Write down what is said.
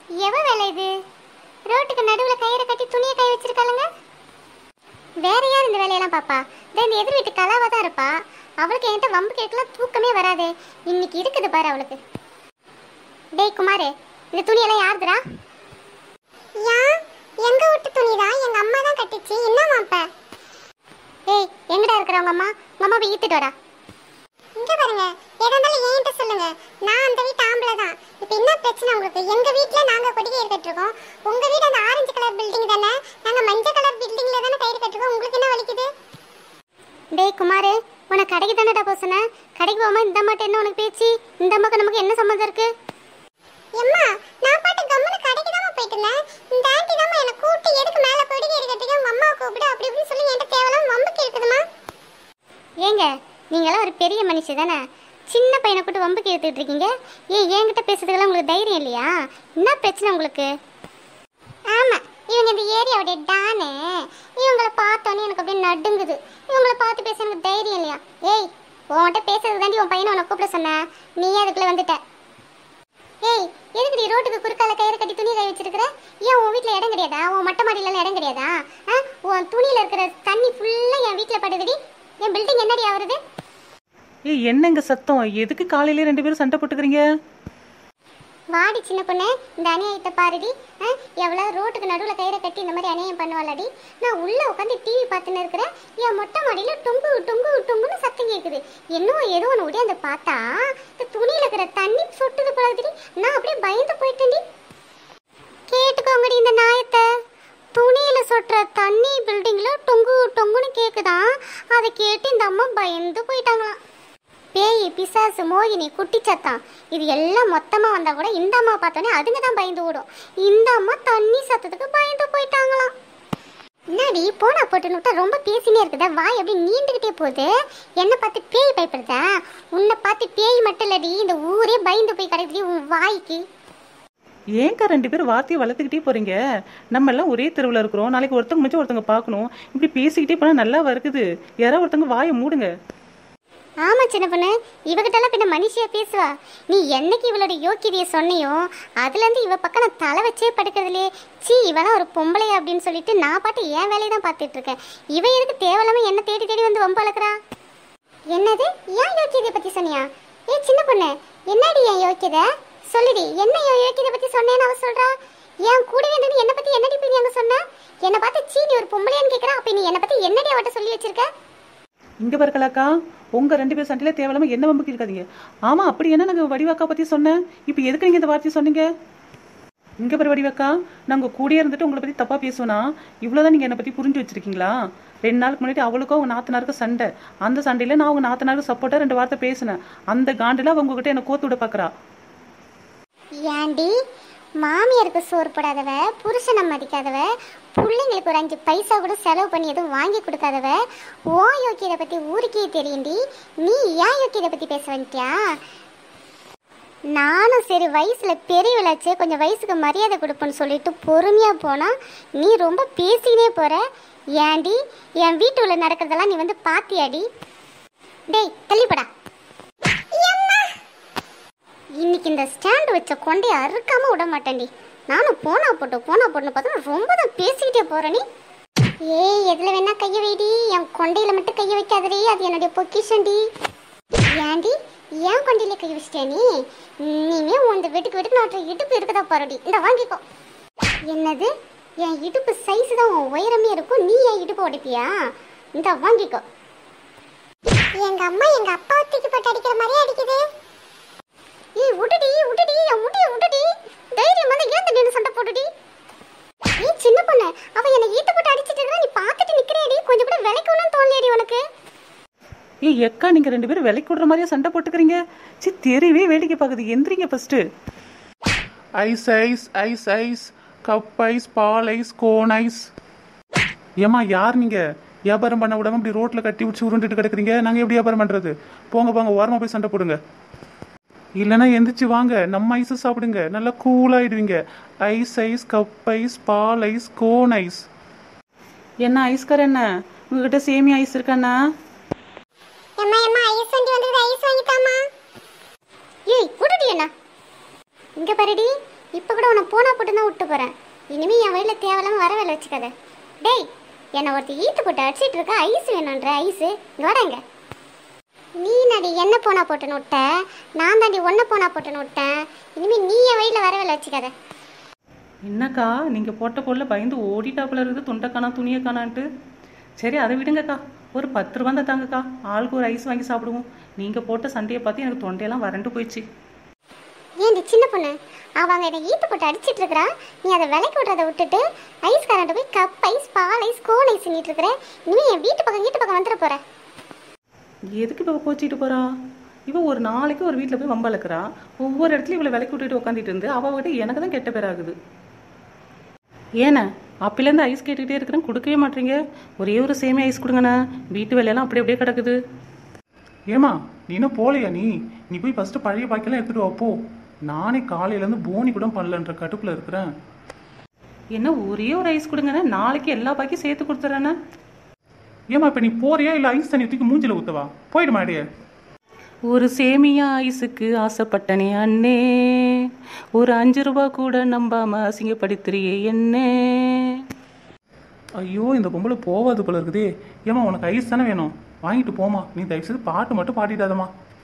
எவ வேலை இது ரோட்டுக்கு நடுவுல கயிறை கட்டி துணியை கை வச்சிருக்காளுங்க வேற யார் இந்த வேலையெல்லாம் பாப்பா இதோ இந்த எதிர் வீட்டு கலாவா தான் இருப்பா அவளுக்கு என்கிட்ட வம்பு கேட்கலாம் தூக்கமே வராதே இன்னைக்கு இருக்குது பாரு அவளுக்கு டேய் குமாரு இந்த துணியெல்லாம் யாருதுடா யா எங்க வீட்டு துணிதான் எங்க அம்மா தான் கட்டிச்சு என்னமா இப்ப ஏய் எங்கடா இருக்கிற உங்க அம்மா உங்க அம்மா போய் ஈத்துட்டு வரா இங்க பாருங்க எதா இருந்தாலும் என்கிட்ட சொல்லுங்க நான் அந்த வீட்டு ஆம்பளை தான் இப்போ என்ன பிரச்சனை உங்களுக்கு எங்க வீட்ல நாங்க கொடிக்கை கட்டிருக்கோம் உங்க வீடு அந்த ஆரஞ்சு கலர் பில்டிங் தானே நாங்க மஞ்சள் கலர் பில்டிங்ல தானே கயிறு கட்டிருக்கோம் உங்களுக்கு என்ன வலிக்குது டேய் குமாரு உனக்கு கடைக்கு தானடா போக சொன்னேன் கடைக்கு போகாம இந்த மாட்டேன் என்ன உனக்கு பேச்சு இந்த அம்மாக்கு நமக்கு என்ன சம்மந்தம் இருக்கு எம்மா நான் பாட்டு கம்மனு கடைக்கு தான் போயிட்டு இருந்தேன் இந்த ஆண்டி தான் எனக்கு கூட்டி எதுக்கு மேல கொடிக்கை எடுக்கிறதுக்கு உங்க அம்மா கூப்பிடு அப்படி இப்படின்னு சொல்லி என்கிட்ட தேவலாம் வம்புக்கு இருக்குதுமா ஏங்க நீங்களாம் ஒரு பெரிய மனுஷி தானே சின்ன பையனை கூட்டு வம்புக்கு எடுத்துட்டு இருக்கீங்க ஏன் என்கிட்ட பேசுறதுக்கெல்லாம் உங்களுக்கு தைரியம் இல்லையா என்ன பிரச்சனை உங்களுக்கு ஆமா இவங்க இந்த ஏரியாவுடைய டானு இவங்களை பார்த்தோன்னே எனக்கு அப்படியே நடுங்குது இவங்கள பார்த்து பேச எனக்கு தைரியம் இல்லையா ஏய் உன்கிட்ட பேசுறது தாண்டி உன் பையனை உன்னை கூப்பிட சொன்ன நீ அதுக்குள்ள வந்துட்ட ஏய் எதுக்கு நீ ரோட்டுக்கு குறுக்கால கயிறு கட்டி துணி கை வச்சிருக்கிற ஏன் உன் வீட்ல இடம் கிடையாதா உன் மொட்டை மாடியில இடம் கிடையாதா ஆ? உன் துணியில இருக்கிற தண்ணி ஃபுல்லா என் வீட்ல படுதுடி என் பில்டிங் என்னடி ஆவறது ஏய் என்னங்க சத்தம் எதுக்கு காலையிலே ரெண்டு பேரும் சண்டை போட்டுக்கிறீங்க வாடி சின்ன பொண்ணு இந்த அநியாயத்தை பாருடி ஆ? எவ்வளவு ரோட்டுக்கு நடுவுல கயிறை கட்டி இந்த மாதிரி அநியாயம் பண்ணுவாளாடி நான் உள்ள உட்காந்து டிவி பார்த்துன்னு இருக்கிறேன் என் மொட்டை மாடியில டொங்கு டொங்கு டொங்குன்னு சத்தம் கேக்குது என்னவோ ஏதோ ஒன்று உடையாந்து பார்த்தா இந்த துணியில இருக்கிற தண்ணி சொட்டுது போலதுடி நான் அப்படியே பயந்து போயிட்டேன்டி கேட்டுக்கோங்கடி இந்த நாயத்தை துணியில சொட்டுற தண்ணி பில்டிங்ல டொங்கு டொங்குன்னு கேக்குதான் அதை கேட்டு இந்த அம்மா பயந்து போயிட்டாங்களாம் பேய் பிசாசு மோகினி குட்டிச்சத்தம் இது எல்லாம் மொத்தமா வந்தா கூட இந்த அம்மா பார்த்தோன்னே அதுங்க தான் பயந்து ஓடும் இந்த அம்மா தண்ணி சத்தத்துக்கு பயந்து போயிட்டாங்களாம் என்னடி போனா போட்டுன்னு விட்டா ரொம்ப பேசினே இருக்குதா வாய் அப்படி நீண்டுகிட்டே போகுது என்னை பார்த்து பேய் பயப்படுதா உன்னை பார்த்து பேய் மட்டும் இல்லடி இந்த ஊரே பயந்து போய் கிடக்குது உன் வாய்க்கு ஏன்க்கா ரெண்டு பேரும் வார்த்தையை வளர்த்துக்கிட்டே போறீங்க நம்ம எல்லாம் ஒரே தெருவில் இருக்கிறோம் நாளைக்கு ஒருத்தவங்க முடிச்சு ஒருத்தவங்க பார்க்கணும் இப்படி பேசிக்கிட்டே போனால் நல்லா வருக்குது யாராவது ஒருத்தவங்க வாயை மூடுங்க ஆமா சின்ன பொண்ணு இவகிட்டலாம் பின்ன மனுஷியா பேசுவா நீ என்னைக்கு இவளோட யோக்கியதைய சொன்னியோ அதுல இருந்து இவ பக்கம் நான் தலை வச்சே படுக்கிறதுலே சீ இவெல்லாம் ஒரு பொம்பளை அப்படின்னு சொல்லிட்டு நான் பாட்டு என் வேலையை தான் பார்த்துட்டு இருக்கேன் இவ எதுக்கு தேவையில்லாம என்ன தேடி தேடி வந்து வம்பு வளர்க்குறா என்னது ஏன் யோக்கியதை பத்தி சொன்னியா ஏ சின்ன பொண்ணு என்னடி என் யோக்கியதை சொல்லுடி என்ன என் யோக்கியதை பத்தி சொன்னேன்னு அவ சொல்றா என் கூடவே இருந்து என்னை பத்தி என்னடி போய் நீ அங்க சொன்ன என்னை பார்த்து சீ நீ ஒரு பொம்பளையான்னு கேட்கறா அப்ப நீ என்னை பத்தி என்னடி அவட்ட சொல்லி வச்சிருக்க இங்க பாருக்கலாக்கா உங்க ரெண்டு பேரும் சண்டையில தேவையில்லாம என்ன வம்புக்கு இருக்காதீங்க ஆமா அப்படி என்ன நாங்க வடிவாக்கா பத்தி சொன்னேன் இப்போ எதுக்கு நீங்க இந்த வார்த்தையை சொன்னீங்க இங்க பாரு வடிவாக்கா நாங்க கூடயே இருந்துட்டு உங்களை பத்தி தப்பா பேசுவேனா இவ்வளவுதான் நீங்க என்னை பத்தி புரிஞ்சு வச்சிருக்கீங்களா ரெண்டு நாளுக்கு முன்னாடி அவளுக்கும் அவங்க நாத்தனாருக்கும் சண்டை அந்த சண்டையில நான் அவங்க நாத்தனாருக்கு சப்போர்ட்டா ரெண்டு வார்த்தை பேசினேன் அந்த காண்டுல அவங்க உங்ககிட்ட என்ன கோத்து விட பாக்குறா ஏண்டி மாமியாருக்கு சோறு போடாதவ புருஷனை மதிக்காதவ பிள்ளைங்களுக்கு ஒரு அஞ்சு பைசா கூட செலவு பண்ணி எதுவும் வாங்கி கொடுக்காதவ ஓ யோக்கியதை பத்தி ஊருக்கே தெரியும்டி நீ ஏன் யோக்கியதை பத்தி பேச வந்துட்டியா நானும் சரி வயசுல பெரியவளாச்சே கொஞ்சம் வயசுக்கு மரியாதை கொடுப்பேன்னு சொல்லிட்டு பொறுமையா போனா நீ ரொம்ப பேசினே போற ஏண்டி என் வீட்டுல நடக்கிறதெல்லாம் நீ வந்து பாத்தியாடி டேய் தள்ளிப்படா இன்னைக்கு இந்த ஸ்டாண்ட் வச்ச கொண்டையை அறுக்காம விட மாட்டேன்டி நானும் போனா போட்டு போனா போட்டு பார்த்தா ரொம்ப தான் பேசிக்கிட்டே போறேன் நீ ஏய் எதுல வேணா கைய வைடி என் கொண்டையில மட்டும் கைய வைக்காதடி அது என்னுடைய பொக்கிஷன்டி ஏன்டி ஏன் கொண்டையில கை வச்சிட்டியா நீ நீமே உன் வீட்டுக்கு வீட்டுக்கு நான் இடுப்பு இருக்குதா பாருடி இந்த வாங்கிக்கோ என்னது என் இடுப்பு சைஸ் தான் உன் உயரமே இருக்கும் நீ என் இடுப்பு உடைப்பியா இந்த வாங்கிக்கோ எங்க அம்மா எங்க அப்பா தூக்கி போட்டு அடிக்கிற மாதிரியே அடிக்குது ஏய் விட்டுடி விட்டுடி என் முடிய விட்டுடி தைரியம் வந்து ஏன் நின்று சண்டை போட்டுடி ஏய் சின்ன பொண்ணு அவ என்னை ஈட்டு போட்டு அடிச்சிட்டு இருக்கா நீ பார்த்துட்டு நிக்கிறேடி கொஞ்சம் கூட விலைக்கணும்னு தோணலையடி உனக்கு ஏய் எக்கா நீங்க ரெண்டு பேரும் விலைக்கு விடுற மாதிரியே சண்டை போட்டுக்கிறீங்க சி தெரியவே வேடிக்கை பார்க்குது எந்திரிங்க first ice ice ice ice cup ice பால் ஐஸ் கோன் ஐஸ் ஏம்மா யார் நீங்க வியாபாரம் பண்ண விடாம இப்படி ரோட்ல கட்டி வச்சு உருண்டுட்டு கிடக்குறீங்க நாங்க எப்படி வியாபாரம் பண்றது போங்க போங்க ஓரமா போய் சண்டை போடுங்க இல்லைன்னா எந்திரிச்சு வாங்க நம்ம ஐஸ் சாப்பிடுங்க நல்லா கூலாயிடுவீங்க ஐஸ் ஐஸ் கப் ஐஸ் பால் ஐஸ் கோன் ஐஸ் என்ன ஐஸ்கார் என்ன உங்ககிட்ட சேமி ஐஸ் இருக்காண்ணா அம்மா அம்மா ஐஸ் வண்டி வந்தது ஐஸ் வாங்கித்தாமா ஏய் விடுடி என்ன இங்க பாருடி இப்போ கூட உன்னை போனா போட்டு தான் விட்டு போகிறேன் இனிமே என் வழியில் தேவையில்லாம வர வேலை வச்சுக்காத டேய் என்னை ஒருத்தி ஈத்து போட்டு அடிச்சிட்டு இருக்க ஐஸ் வேணுன்ற ஐஸு இங்கே வரேங்க நீ நடி என்ன போனா போட்டுன்னு விட்ட நான் தாண்டி ஒன்றை போனா போட்டுன்னு விட்டேன் இனிமே நீ என் வழியில் வர வேலை வச்சுக்காத என்னக்கா நீங்கள் போட்ட பொருளை பயந்து ஓடிட்டாப்புல இருக்குது துண்டைக்கானா துணியை காணான்ட்டு சரி அதை விடுங்கக்கா ஒரு பத்து ரூபா தான் தாங்கக்கா ஆளுக்கு ஒரு ஐஸ் வாங்கி சாப்பிடுவோம் நீங்கள் போட்ட சண்டையை பார்த்து எனக்கு தொண்டையெல்லாம் வறண்டு போயிடுச்சு ஏண்டி சின்ன பொண்ணு அவங்க என்னை ஈத்து போட்டு அடிச்சிட்டு இருக்கறா நீ அதை விலைக்கு விட்றதை விட்டுட்டு ஐஸ் கரண்ட் போய் கப் ஐஸ் பால் ஐஸ் கோன் ஐஸ் நீட்டு இருக்கிற இனிமே என் வீட்டு பக்கம் வீட்டு பக்கம் வந்துட போற எதுக்கு இப்போ கோச்சிட்டு போறா இவ ஒரு நாளைக்கு ஒரு வீட்டில் போய் வம்பளக்குறா ஒவ்வொரு இடத்துலையும் இவளை விலைக்கு விட்டுட்டு உட்காந்துட்டு இருந்து அவ விட எனக்கு தான் கெட்ட பேராகுது ஏண்ணே அப்பிலேருந்து ஐஸ் கேட்டுக்கிட்டே இருக்கிறேன் கொடுக்கவே மாட்டீங்க ஒரே ஒரு சேமியா ஐஸ் கொடுங்கண்ணே வீட்டு வேலையெல்லாம் அப்படி அப்படியே கிடக்குது ஏமா நீ இன்னும் போலையா நீ நீ போய் ஃபர்ஸ்ட் பழைய பாக்கெல்லாம் எடுத்துட்டு வா போ நானே காலையில இருந்து போனி கூட பண்ணலன்ற கடுப்புல இருக்கிறேன் என்ன ஒரே ஒரு ஐஸ் கொடுங்கண்ணே நாளைக்கு எல்லா பாக்கியும் சேர்த்து கொடுத்துட்றேண்ணே ஏமா இப்ப நீ போறியா இல்ல ஐஸ் தண்ணி தூக்கி மூஞ்சில ஊத்தவா போயிடு மாடியே ஒரு சேமியா ஐஸுக்கு ஆசைப்பட்டனே அண்ணே ஒரு அஞ்சு ரூபா கூட நம்பாம அசிங்கப்படுத்துறியே என்னே ஐயோ இந்த பொம்பளை போவாது போல இருக்குதே ஏமா உனக்கு ஐஸ் தானே வேணும் வாங்கிட்டு போமா நீ தயவு செய்து பாட்டு மட்டும் பாடிடாதம்மா